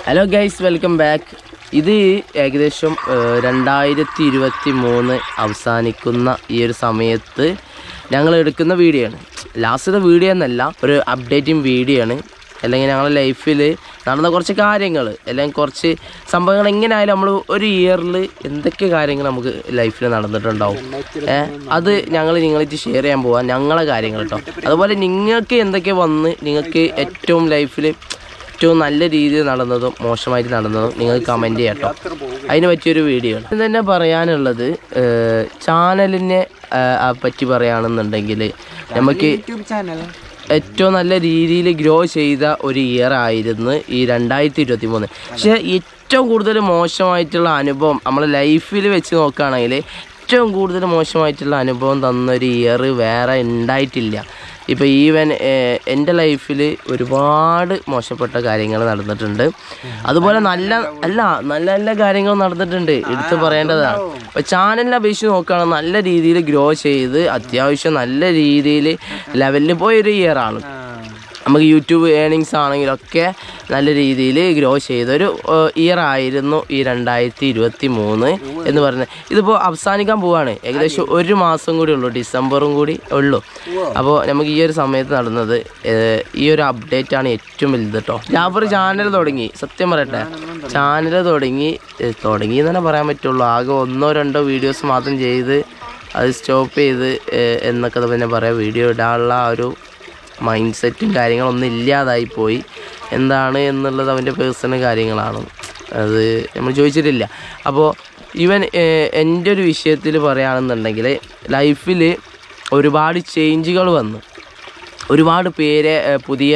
Hello guys welcome back ഇത് ഏകദേശം ഏഹ്, രണ്ടായിരത്തി ഇരുപത്തി മൂന്ന് അവസാനിക്കുന്ന ഈ ഒരു സമയത്ത് ഞങ്ങൾ എടുക്കുന്ന വീഡിയോ ആണ് ലാസ്റ്റത്തെ വീഡിയോ എന്നല്ല ഒരു അപ്ഡേറ്റിംഗ് വീഡിയോ ആണ് അല്ലെങ്കിൽ ഞങ്ങളുടെ ലൈഫിൽ നടന്ന കുറച്ച് കാര്യങ്ങൾ അല്ലെങ്കിൽ കുറച്ച് സംഭവങ്ങൾ എങ്ങനെയായാലും നമ്മൾ ഒരു ഇയറിൽ എന്തൊക്കെ കാര്യങ്ങൾ നമുക്ക് ലൈഫിൽ നടന്നിട്ടുണ്ടാവും ഏഹ് അത് ഞങ്ങൾ നിങ്ങളായിട്ട് ഷെയർ ചെയ്യാൻ പോവാം ഞങ്ങളെ കാര്യങ്ങൾ കേട്ടോ അതുപോലെ നിങ്ങൾക്ക് എന്തൊക്കെ വന്ന് നിങ്ങൾക്ക് ഏറ്റവും ലൈഫിൽ ഏറ്റവും നല്ല രീതിയിൽ നടന്നതും മോശമായിട്ട് നടന്നതും നിങ്ങൾ കമൻറ്റ് ചെയ്യാം കേട്ടോ അതിന് പറ്റിയൊരു വീഡിയോ ആണ് ഇത് തന്നെ പറയാനുള്ളത് ഏഹ്, ചാനലിനെ ഏഹ്, ആ പറ്റി പറയുകയാണെന്നുണ്ടെങ്കിൽ നമുക്ക് യൂട്യൂബ് ചാനൽ ഏറ്റവും നല്ല രീതിയിൽ ഗ്രോ ചെയ്ത ഒരു ഇയർ ആയിരുന്നു ഈ രണ്ടായിരത്തി ഇരുപത്തി മൂന്ന് പക്ഷേ ഏറ്റവും കൂടുതൽ മോശമായിട്ടുള്ള അനുഭവം നമ്മളെ ലൈഫിൽ വെച്ച് നോക്കുകയാണെങ്കിൽ ഏറ്റവും കൂടുതൽ മോശമായിട്ടുള്ള അനുഭവം തന്നൊരു ഇയർ വേറെ ഉണ്ടായിട്ടില്ല ഇപ്പോൾ ഈവൻ എൻ്റെ ലൈഫിൽ ഒരുപാട് മോശപ്പെട്ട കാര്യങ്ങൾ നടന്നിട്ടുണ്ട് അതുപോലെ നല്ല അല്ല നല്ല നല്ല കാര്യങ്ങൾ നടന്നിട്ടുണ്ട് എടുത്തു പറയേണ്ടതാണ് അപ്പോൾ ചാനലിനെ അപേക്ഷിച്ച് നോക്കുകയാണെങ്കിൽ നല്ല രീതിയിൽ ഗ്രോ ചെയ്ത് അത്യാവശ്യം നല്ല രീതിയിൽ ലെവലിൽ പോയൊരു ഇയർ ആണ് നമുക്ക് യൂട്യൂബ് ഏണിങ്സ് ആണെങ്കിലൊക്കെ നല്ല രീതിയിൽ ഗ്രോ ചെയ്തൊരു ഇയർ ആയിരുന്നു ഈ രണ്ടായിരത്തി ഇരുപത്തി മൂന്ന് എന്ന് പറയുന്നത് ഇതിപ്പോൾ അവസാനിക്കാൻ പോവാണ് ഏകദേശം ഒരു മാസം കൂടി ഉള്ളൂ ഡിസംബറും കൂടി ഉള്ളൂ അപ്പോൾ നമുക്ക് ഈ ഒരു സമയത്ത് നടന്നത് ഏഹ്, ഈ ഒരു അപ്ഡേറ്റ് ആണ് ഏറ്റവും വലുത് കേട്ടോ ജാഫർ ചാനൽ തുടങ്ങി സത്യം പറയട്ടെ ചാനൽ തുടങ്ങി ഏഹ്, തുടങ്ങി എന്ന് തന്നെ പറയാൻ പറ്റുള്ളൂ ആകെ ഒന്നോ രണ്ടോ വീഡിയോസ് മാത്രം ചെയ്ത് അത് സ്റ്റോപ്പ് ചെയ്ത് ഏഹ്, എന്നൊക്കെ പിന്നെ പറയാം വീഡിയോ ഇടാനുള്ള ആ ഒരു മൈൻഡ് സെറ്റും കാര്യങ്ങളൊന്നും ഇല്ലാതായി പോയി എന്താണ് എന്നുള്ളത് അവൻ്റെ പേഴ്സണൽ കാര്യങ്ങളാണ് അത് നമ്മൾ ചോദിച്ചിട്ടില്ല അപ്പോൾ ഈവൻ എൻ്റെ ഒരു വിഷയത്തിൽ പറയുകയാണെന്നുണ്ടെങ്കിൽ ലൈഫിൽ ഒരുപാട് ചേഞ്ചുകൾ വന്നു ഒരുപാട് പേര് ഏഹ്, പുതിയ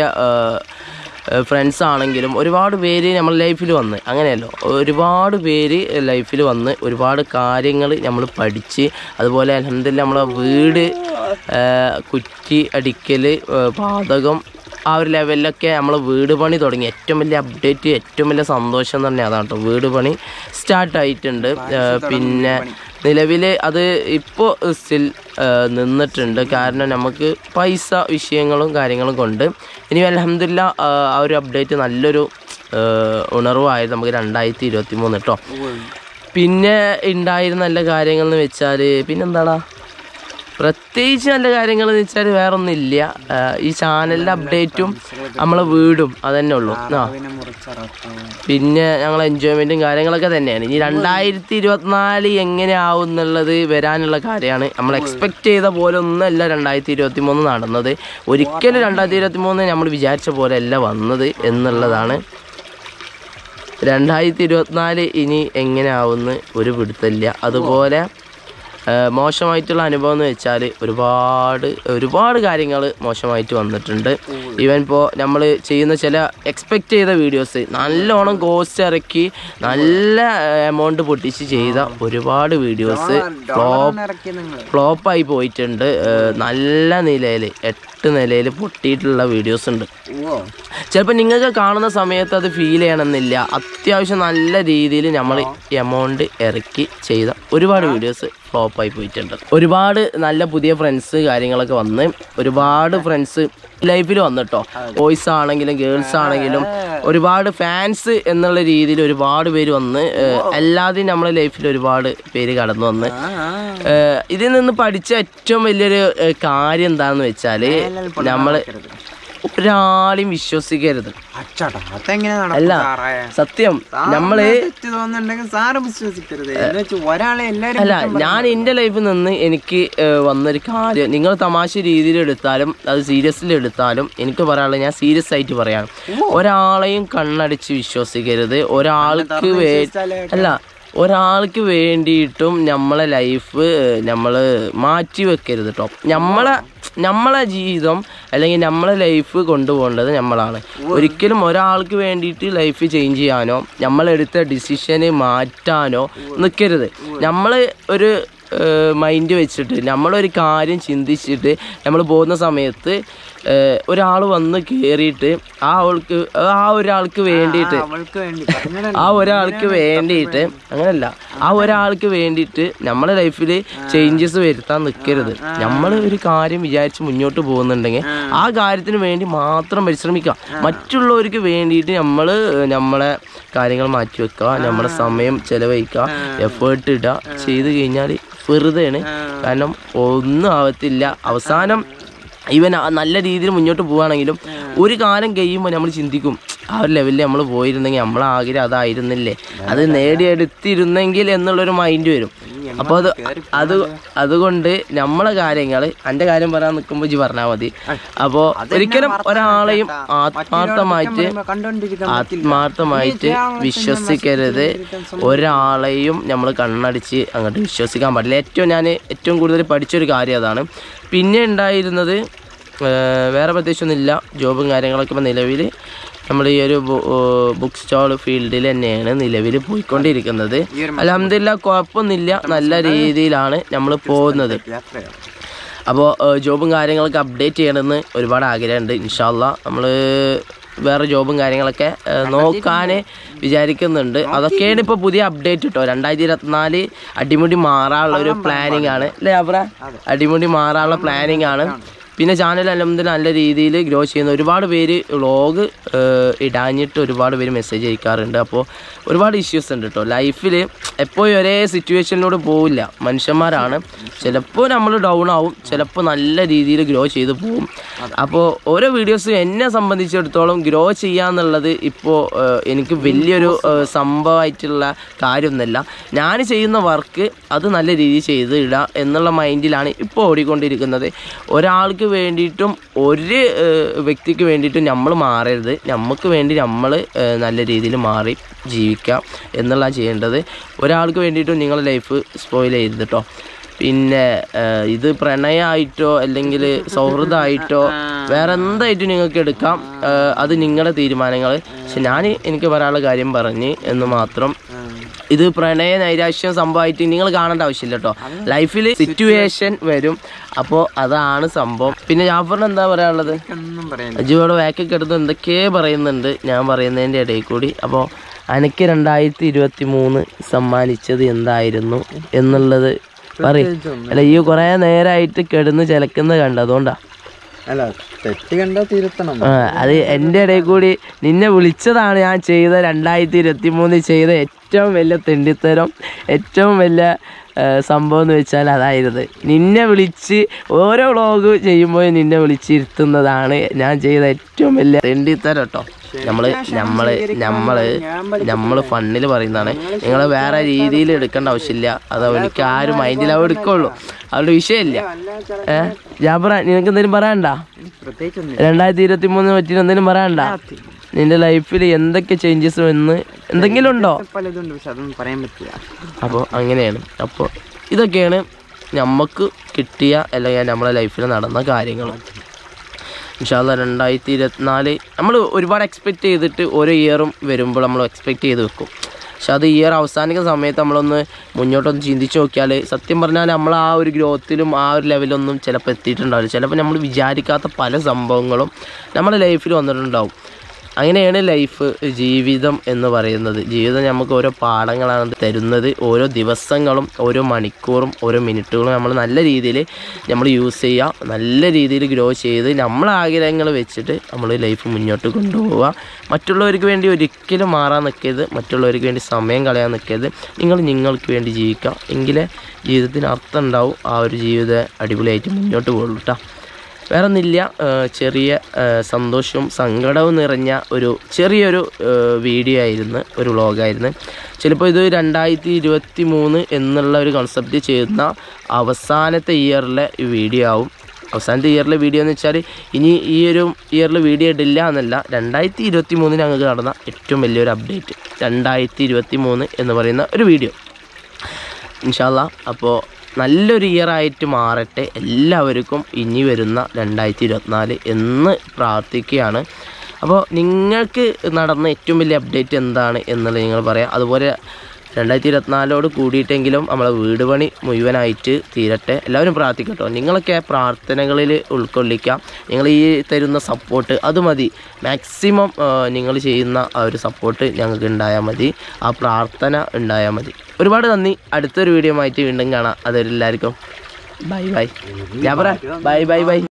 ഫ്രണ്ട്സ് ആണെങ്കിലും ഒരുപാട് പേര് നമ്മുടെ ലൈഫിൽ വന്ന് അങ്ങനെയല്ലോ ഒരുപാട് പേര് ലൈഫിൽ വന്ന് ഒരുപാട് കാര്യങ്ങൾ നമ്മൾ പഠിച്ച് അതുപോലെ അലഹമില്ല നമ്മളെ വീട് ഏഹ്, കുറ്റി അടിക്കൽ ഏഹ്, പാതകം ആ ഒരു ലെവലിലൊക്കെ നമ്മൾ വീട് പണി തുടങ്ങി ഏറ്റവും വലിയ അപ്ഡേറ്റ് ഏറ്റവും വലിയ സന്തോഷം തന്നെ അതാണ് കേട്ടോ വീട് പണി സ്റ്റാർട്ട് ആയിട്ടുണ്ട് ഏഹ്, പിന്നെ നിലവിൽ അത് ഇപ്പോൾ സ്റ്റിൽ നിന്നിട്ടുണ്ട് കാരണം നമുക്ക് പൈസ വിഷയങ്ങളും കാര്യങ്ങളും കൊണ്ട് ഇനി അലഹമില്ല ആ ഒരു അപ്ഡേറ്റ് നല്ലൊരു ഏഹ്, ഉണർവായിരുന്നു നമുക്ക് രണ്ടായിരത്തി ഇരുപത്തി മൂന്ന് കേട്ടോ പിന്നെ ഉണ്ടായിരുന്ന നല്ല കാര്യങ്ങൾ എന്ന് വെച്ചാൽ പിന്നെന്താടാ പ്രത്യേകിച്ച് നല്ല കാര്യങ്ങൾ എന്ന് വെച്ചാൽ വേറെ ഒന്നുമില്ല ഏഹ്, ഈ ചാനലിൻ്റെ അപ്ഡേറ്റും നമ്മളെ വീടും അതന്നെ ഉള്ളൂ ആ പിന്നെ മുറിച്ചറക്കും പിന്നെ ഞങ്ങൾ എൻജോയ്മെൻറ്റും കാര്യങ്ങളൊക്കെ തന്നെയാണ് ഇനി രണ്ടായിരത്തി ഇരുപത്തിനാല് എങ്ങനെയാവും എന്നുള്ളത് വരാനുള്ള കാര്യമാണ് നമ്മൾ എക്സ്പെക്ട് ചെയ്ത പോലെ ഒന്നുമല്ല രണ്ടായിരത്തി ഇരുപത്തി മൂന്ന് നടന്നത് ഒരിക്കലും രണ്ടായിരത്തി ഇരുപത്തി മൂന്ന് നമ്മൾ വിചാരിച്ച പോലെ അല്ല വന്നത് എന്നുള്ളതാണ് രണ്ടായിരത്തി ഇരുപത്തിനാല് ഇനി എങ്ങനെയാവുമെന്ന് ഒരു പിടുത്തമില്ല അതുപോലെ ആ, മോശമായിട്ടുള്ള അനുഭവം എന്ന് വെച്ചാൽ ഒരുപാട് ഒരുപാട് കാര്യങ്ങൾ മോശമായിട്ട് വന്നിട്ടുണ്ട് ഈവൻ ഇപ്പോൾ നമ്മൾ ചെയ്യുന്ന ചില എക്സ്പെക്റ്റ് ചെയ്ത വീഡിയോസ് നല്ലോണം കോസ്റ്റ് ഇറക്കി നല്ല എമൗണ്ട് പൊട്ടിച്ച് ചെയ്ത ഒരുപാട് വീഡിയോസ് ഫ്ലോപ്പ് ഇറക്കി നിങ്ങൾ ഫ്ലോപ്പായി പോയിട്ടുണ്ട് ആ, നല്ല നിലയിൽ എട്ട് നിലയിൽ പൊട്ടിയിട്ടുള്ള വീഡിയോസ് ഉണ്ട് ഓ ചിലപ്പോൾ നിങ്ങൾക്ക് കാണുന്ന സമയത്ത് അത് ഫീൽ ചെയ്യണമെന്നില്ല അത്യാവശ്യം നല്ല രീതിയിൽ നമ്മൾ എമൗണ്ട് ഇറക്കി ചെയ്ത ഒരുപാട് വീഡിയോസ് ഫ്ലോപ്പായി പോയിട്ടുണ്ട് ഒരുപാട് നല്ല പുതിയ ഫ്രണ്ട്സ് കാര്യങ്ങളൊക്കെ വന്ന് ഒരുപാട് ഫ്രണ്ട്സ് ലൈഫിൽ വന്നിട്ടോ ബോയ്സ് ആണെങ്കിലും ഗേൾസ് ആണെങ്കിലും ഒരുപാട് ഫാൻസ് എന്നുള്ള രീതിയിൽ ഒരുപാട് പേര് വന്ന് ഏഹ്, എല്ലാതെയും നമ്മുടെ ലൈഫിൽ ഒരുപാട് പേര് കടന്നു വന്ന് ആ ആ. ഏഹ്, ഇതിൽ നിന്ന് പഠിച്ച ഏറ്റവും വലിയൊരു ഏഹ്, കാര്യം എന്താന്ന് വെച്ചാല് നമ്മള് ഒരാളെയും വിശ്വസിക്കരുത് അച്ചാട്ടാ അതെങ്ങനെ അല്ല നടക്കും സാറേ സത്യം നമ്മള് തെറ്റ് തോന്നുന്നുണ്ടെങ്കിൽ സാറ് വിശ്വസിക്കരുത് എന്ന് വെച്ച് ഒരാളെ എല്ലാരും അല്ല ഞാൻ എൻ്റെ ലൈഫിൽ നിന്ന് എനിക്ക് ഏഹ്, വന്നൊരു കാര്യം നിങ്ങൾ തമാശ രീതിയിൽ എടുത്താലും അത് സീരിയസിൽ എടുത്താലും എനിക്ക് പറയാനുള്ളത് ഞാൻ സീരിയസ് ആയിട്ട് പറയാണ് ഒരാളെയും കണ്ണടിച്ച് വിശ്വസിക്കരുത് ഒരാൾക്ക് വേ അല്ല ഒരാൾക്ക് വേണ്ടിയിട്ടും നമ്മളെ ലൈഫ് നമ്മൾ മാറ്റി വെക്കരുത് കേട്ടോ നമ്മളെ നമ്മളെ ജീവിതം അല്ലെങ്കിൽ നമ്മളെ ലൈഫ് കൊണ്ടുപോകേണ്ടത് നമ്മളാണ് ഒരിക്കലും ഒരാൾക്ക് വേണ്ടിയിട്ട് ലൈഫ് ചേഞ്ച് ചെയ്യാനോ നമ്മളെടുത്ത ഡിസിഷന് മാറ്റാനോ നിൽക്കരുത് നമ്മൾ ഒരു മൈൻഡ് വെച്ചിട്ട് നമ്മളൊരു കാര്യം ചിന്തിച്ചിട്ട് നമ്മൾ പോകുന്ന സമയത്ത് ഒരാൾ വന്ന് കയറിയിട്ട് ആ ആൾക്ക് ആ ഒരാൾക്ക് വേണ്ടിയിട്ട് അവൾക്ക് വേണ്ടി പറഞ്ഞതാണ്. ആ ഒരാൾക്ക് വേണ്ടിയിട്ട് അങ്ങനല്ല ആ ഒരാൾക്ക് വേണ്ടിയിട്ട് നമ്മളെ ലൈഫിൽ ചേഞ്ചസ് വരുത്താൻ നിൽക്കരുത് നമ്മൾ ഒരു കാര്യം വിചാരിച്ച് മുന്നോട്ട് പോകുന്നുണ്ടെങ്കിൽ ആ കാര്യത്തിന് വേണ്ടി മാത്രം പരിശ്രമിക്കുക മറ്റുള്ളവർക്ക് വേണ്ടിയിട്ട് നമ്മൾ നമ്മളെ കാര്യങ്ങൾ മാറ്റി വെക്കുക നമ്മുടെ സമയം ചെലവഴിക്കുക എഫേർട്ട് ഇടുക ചെയ്ത് കഴിഞ്ഞാൽ വെറുതെയാണ് കാരണം ഒന്നും ആവത്തില്ല അവസാനം ഇവൻ ആ നല്ല രീതിയിൽ മുന്നോട്ട് പോവുകയാണെങ്കിലും ഒരു കാലം കഴിയുമ്പോൾ നമ്മൾ ചിന്തിക്കും ആ ഒരു ലെവലിൽ നമ്മൾ പോയിരുന്നെങ്കിൽ നമ്മളെ ആഗ്രഹം അതായിരുന്നില്ലേ അത് നേടിയെടുത്തിരുന്നെങ്കിൽ എന്നുള്ളൊരു മൈൻഡ് വരും അപ്പോൾ അത് അത് അതുകൊണ്ട് നമ്മളെ കാര്യങ്ങൾ എൻ്റെ കാര്യം പറയാൻ നിൽക്കുമ്പോൾ ജി പറഞ്ഞാൽ മതി അപ്പോൾ ഒരിക്കലും ഒരാളെയും ആത്മാർത്ഥമായിട്ട് പറയുമ്പോ കണ്ടോണ്ടിരിക്കാൻ ആത്മാർത്ഥമായിട്ട് വിശ്വസിക്കരുത് ഒരാളെയും നമ്മൾ കണ്ണടിച്ച് അങ്ങോട്ട് വിശ്വസിക്കാൻ പാടില്ല ഏറ്റവും ഞാൻ ഏറ്റവും കൂടുതൽ പഠിച്ചൊരു കാര്യം അതാണ് പിന്നെ ഉണ്ടായിരുന്നത് ഏർ, വേറെ പ്രത്യേകിച്ചൊന്നുമില്ല ജോബും കാര്യങ്ങളൊക്കെ ഇപ്പോൾ നിലവിൽ നമ്മൾ ഈ ഒരു ബുക്ക് സ്റ്റാൾ ഫീൽഡിൽ തന്നെയാണ് നിലവിൽ പോയിക്കൊണ്ടിരിക്കുന്നത് അലഹമില്ല കുഴപ്പമൊന്നുമില്ല നല്ല രീതിയിലാണ് നമ്മൾ പോകുന്നത് യാത്രയാണ് അപ്പോൾ ജോബും കാര്യങ്ങളൊക്കെ അപ്ഡേറ്റ് ചെയ്യണമെന്ന് ഒരുപാട് ആഗ്രഹമുണ്ട് ഇൻഷാല്ല നമ്മൾ വേറെ ജോബും കാര്യങ്ങളൊക്കെ നോക്കാൻ വിചാരിക്കുന്നുണ്ട് അതൊക്കെയാണ് ഇപ്പോൾ പുതിയ അപ്ഡേറ്റ് കേട്ടോ രണ്ടായിരത്തി ഇരുപത്തിനാല് അടിമുടി മാറാനുള്ള ഒരു പ്ലാനിങ് ആണ് അല്ലേ അബ്ര അടിമുടി മാറാനുള്ള പ്ലാനിങ് ആണ് പിന്നെ ചാനൽ അലഹമ്മദില്ല നല്ല രീതിയിൽ ഗ്രോ ചെയ്യുന്ന ഒരുപാട് പേര് വ്ളോഗ് ഇടാഞ്ഞിട്ട് ഒരുപാട് പേര് മെസ്സേജ് അയക്കാറുണ്ട് അപ്പോൾ ഒരുപാട് ഇഷ്യൂസ് ഉണ്ട് കേട്ടോ ലൈഫിൽ എപ്പോഴും ഒരേ സിറ്റുവേഷനിലൂടെ പോവില്ല മനുഷ്യന്മാരാണ് ചിലപ്പോൾ നമ്മൾ ഡൗൺ ആവും ചിലപ്പോൾ നല്ല രീതിയിൽ ഗ്രോ ചെയ്ത് പോവും അപ്പോൾ ഓരോ വീഡിയോസും എന്നെ സംബന്ധിച്ചിടത്തോളം ഗ്രോ ചെയ്യാന്നുള്ളത് ഇപ്പോൾ എനിക്ക് വലിയൊരു ഏഹ്, സംഭവമായിട്ടുള്ള കാര്യമൊന്നുമല്ല ഞാൻ ചെയ്യുന്ന വർക്ക് അത് നല്ല രീതിയിൽ ചെയ്ത് ഇടുക എന്നുള്ള മൈൻഡിലാണ് ഇപ്പോൾ ഓടിക്കൊണ്ടിരിക്കുന്നത് ഒരാൾക്ക് വേണ്ടിയിട്ടും ഒരു ഏഹ്, വ്യക്തിക്ക് വേണ്ടിയിട്ടും നമ്മൾ മാറരുത് നമുക്ക് വേണ്ടി നമ്മൾ നല്ല രീതിയിൽ മാറി ജീവിക്കാം എന്നുള്ള ചെയ്യേണ്ടത് ഒരാൾക്ക് വേണ്ടിയിട്ടും നിങ്ങളുടെ ലൈഫ് സ്പോയിൽ ചെയ്യരുത് കേട്ടോ പിന്നെ ഏഹ്, ഇത് പ്രണയമായിട്ടോ അല്ലെങ്കിൽ സൗഹൃദമായിട്ടോ വേറെ എന്തായിട്ടും നിങ്ങൾക്ക് എടുക്കാം ഏഹ്, അത് നിങ്ങളുടെ തീരുമാനങ്ങൾ പക്ഷെ ഞാൻ എനിക്ക് പറയാനുള്ള കാര്യം പറഞ്ഞ് എന്ന് മാത്രം ഇത് പ്രണയ നൈരാശ്യം സംഭവമായിട്ട് നിങ്ങൾ കാണേണ്ട ആവശ്യമില്ല കേട്ടോ ലൈഫിൽ സിറ്റുവേഷൻ വരും അപ്പോൾ അതാണ് സംഭവം പിന്നെ ജാഫറിന് എന്താ പറയാനുള്ളത് ഒന്നും പറയാൻ അജുവോടെ വാക്കൊക്കെ എടുത്ത് എന്തൊക്കെയോ പറയുന്നുണ്ട് ഞാൻ പറയുന്നതിൻ്റെ ഇടയിൽ കൂടി അപ്പോൾ എനിക്ക് രണ്ടായിരത്തി ഇരുപത്തി മൂന്ന് സമ്മാനിച്ചത് എന്തായിരുന്നു എന്നുള്ളത് പറയും അല്ല ഈ കുറേ നേരമായിട്ട് കിടന്ന് ചിലക്കുന്നത് കണ്ടു അതുകൊണ്ടാ അല്ല തെറ്റ് കണ്ടാ തിരുത്തണം ആ, അത് എൻ്റെ ഇടയിൽ കൂടി നിന്നെ വിളിച്ചതാണ് ഞാൻ ചെയ്ത രണ്ടായിരത്തി ഇരുപത്തി മൂന്നിൽ ചെയ്ത ഏറ്റവും വലിയ തെണ്ടിത്തരം ഏറ്റവും വലിയ ആ, സംഭവം എന്ന് വെച്ചാൽ അതായിരുന്നു നിന്നെ വിളിച്ച് ഓരോ വ്ളോഗ് ചെയ്യുമ്പോൾ നിന്നെ വിളിച്ചിരുത്തുന്നതാണ് ഞാൻ ചെയ്ത ഏറ്റവും വലിയ തെണ്ടിത്തരം കേട്ടോ നമ്മള് നമ്മള് നമ്മള് നമ്മള് ഫണ്ണിൽ പറയുന്നതാണ് നിങ്ങൾ വേറെ രീതിയിൽ എടുക്കേണ്ട ആവശ്യമില്ല അത് അവനിക്ക് ആരും മൈൻഡിൽ അവ എടുക്കുള്ളൂ അവരുടെ വിഷയമില്ല ഏഹ് ജാബറ നിനക്ക് എന്തെങ്കിലും പറയാനുണ്ടോ പ്രത്യേകിച്ചൊന്നും രണ്ടായിരത്തി ഇരുപത്തി മൂന്നിനെ പറ്റി എന്തെങ്കിലും പറയാനുണ്ട നിന്റെ ലൈഫിൽ എന്തൊക്കെ ചേഞ്ചസ് വന്ന് എന്തെങ്കിലും ഉണ്ടോ പലതുണ്ട് പക്ഷെ അതൊന്നും പറയാൻ പറ്റില്ല അപ്പോൾ അങ്ങനെയാണ് അപ്പോൾ ഇതൊക്കെയാണ് നമുക്ക് കിട്ടിയ അല്ലെങ്കിൽ നമ്മളെ ലൈഫിൽ നടന്ന കാര്യങ്ങൾ ഇൻഷാല്ല രണ്ടായിരത്തി ഇരുപത്തിനാല് നമ്മൾ ഒരുപാട് എക്സ്പെക്റ്റ് ചെയ്തിട്ട് ഓരോ ഇയറും വരുമ്പോൾ നമ്മൾ എക്സ്പെക്റ്റ് ചെയ്ത് വെക്കും പക്ഷെ അത് ഇയർ അവസാനിക്കുന്ന സമയത്ത് നമ്മളൊന്ന് മുന്നോട്ടൊന്ന് ചിന്തിച്ച് നോക്കിയാൽ സത്യം പറഞ്ഞാൽ നമ്മൾ ആ ഒരു ഗ്രോത്തിലും ആ ഒരു ലെവലൊന്നും ചിലപ്പോൾ എത്തിയിട്ടുണ്ടാവില്ല ചിലപ്പോൾ നമ്മൾ വിചാരിക്കാത്ത പല സംഭവങ്ങളും നമ്മുടെ ലൈഫിൽ വന്നിട്ടുണ്ടാവും അങ്ങനെയാണ് ലൈഫ് ജീവിതം എന്ന് പറയുന്നത് ജീവിതം നമുക്ക് ഓരോ പാഠങ്ങളാണ് തരുന്നത് ഓരോ ദിവസങ്ങളും ഓരോ മണിക്കൂറും ഓരോ മിനിറ്റുകളും നമ്മൾ നല്ല രീതിയിൽ നമ്മൾ യൂസ് ചെയ്യുക നല്ല രീതിയിൽ ഗ്രോ ചെയ്ത് നമ്മളെ ആഗ്രഹങ്ങൾ വെച്ചിട്ട് നമ്മൾ ലൈഫ് മുന്നോട്ട് കൊണ്ടുപോവുക മറ്റുള്ളവർക്ക് വേണ്ടി ഒരിക്കലും മാറാൻ നിൽക്കരുത് മറ്റുള്ളവർക്ക് വേണ്ടി സമയം കളയാൻ നിൽക്കരുത് നിങ്ങൾ നിങ്ങൾക്ക് വേണ്ടി ജീവിക്കുക എങ്കിലേ ജീവിതത്തിന് അർത്ഥം ഉണ്ടാവും ആ ഒരു ജീവിതം അടിപൊളിയായിട്ട് മുന്നോട്ട് പോകുള്ളൂ കേട്ടോ വേറെ ഒന്നുമില്ല ഏഹ് ചെറിയ ഏഹ് സന്തോഷവും സങ്കടവും നിറഞ്ഞ ഒരു ചെറിയൊരു ഏഹ് വീഡിയോ ആയിരുന്നു ഒരു വ്ളോഗായിരുന്നു ചിലപ്പോൾ ഇത് രണ്ടായിരത്തി ഇരുപത്തി മൂന്ന് എന്നുള്ള ഒരു കൺസെപ്റ്റ് ചെയ്യുന്ന അവസാനത്തെ ഇയറിലെ വീഡിയോ ആവും അവസാനത്തെ ഇയറിലെ വീഡിയോ എന്ന് വെച്ചാൽ ഇനി ഈ ഒരു ഇയറിൽ വീഡിയോ ഇടില്ല എന്നല്ല രണ്ടായിരത്തി ഇരുപത്തി മൂന്നിന് ഞങ്ങൾക്ക് നടന്ന ഏറ്റവും വലിയൊരു അപ്ഡേറ്റ് രണ്ടായിരത്തി ഇരുപത്തി മൂന്ന് എന്ന് പറയുന്ന ഒരു വീഡിയോ ഇൻഷാല്ല അപ്പോൾ നല്ലൊരു ഇയർ ആയിട്ട് മാറട്ടെ എല്ലാവർക്കും ഇനി വരുന്ന രണ്ടായിരത്തി ഇരുപത്തിനാല് എന്ന് പ്രാർത്ഥിക്കുകയാണ് അപ്പോൾ നിങ്ങൾക്ക് നടന്ന ഏറ്റവും വലിയ അപ്ഡേറ്റ് എന്താണ് എന്നുള്ളത് നിങ്ങൾ പറയാം അതുപോലെ രണ്ടായിരത്തി ഇരുപത്തിനാലോട് കൂടിയിട്ടെങ്കിലും നമ്മളെ വീട് പണി മുഴുവനായിട്ട് തീരട്ടെ എല്ലാവരും പ്രാർത്ഥിക്കട്ടോ നിങ്ങളൊക്കെ പ്രാർത്ഥനകളിൽ ഉൾക്കൊള്ളിക്കാം നിങ്ങൾ ഈ തരുന്ന സപ്പോർട്ട് അത് മതി മാക്സിമം നിങ്ങൾ ചെയ്യുന്ന ആ ഒരു സപ്പോർട്ട് ഞങ്ങൾക്ക് ഉണ്ടായാൽ മതി ആ പ്രാർത്ഥന ഉണ്ടായാൽ മതി ഒരുപാട് നന്ദി അടുത്തൊരു വീഡിയോ ആയിട്ട് വീണ്ടും കാണാം അതെല്ലാവർക്കും ബൈ ബൈ ഞാൻ പറയാം ബൈ ബൈ ബൈ